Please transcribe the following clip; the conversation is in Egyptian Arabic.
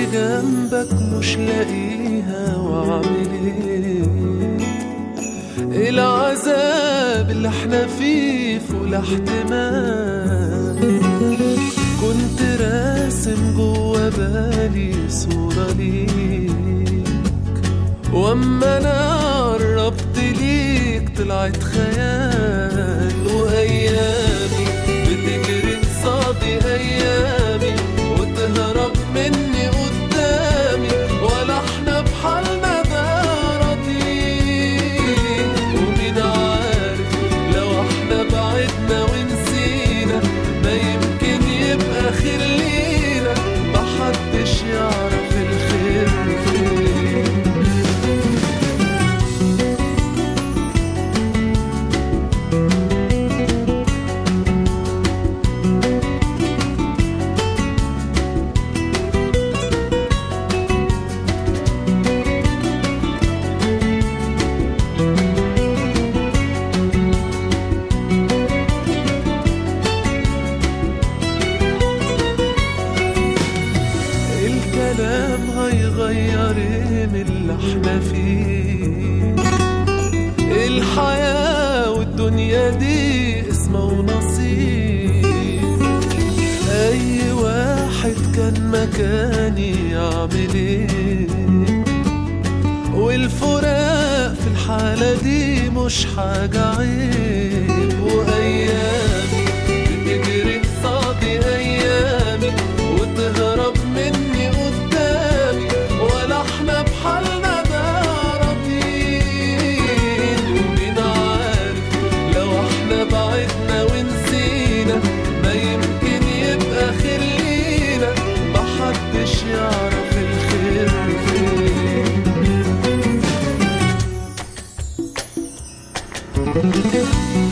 جنبك مش لاقيها واعمل ايه العذاب اللي احنا فيه فوق احتمال كنت راسم جوا بالي صورة ليك واما انا قربت ليك طلعت خيال وايامي بتجري قصادي ايامي وتهرب مني قدامي ولا احنا بحالنا ده راضيين ومين عارف لو احنا بعدنا ونسينا ما يمكن يبقى خير لينا محدش يعرف الخير فين الكلام هيغير ايه من اللي احنا فيه الحياة والدنيا دي اسمه ونصيب اي واحد كان مكاني يعمل ايه والفراق في الحالة دي مش حاجة عيب وأيامي بتجري قصادي أيامي وتهرب مني قدامي ولا احنا بحالنا ده راضيين ومين عارف لو احنا بعدنا ونسينا ما يمكن يبقى خير لينا محدش يعرف الخير فين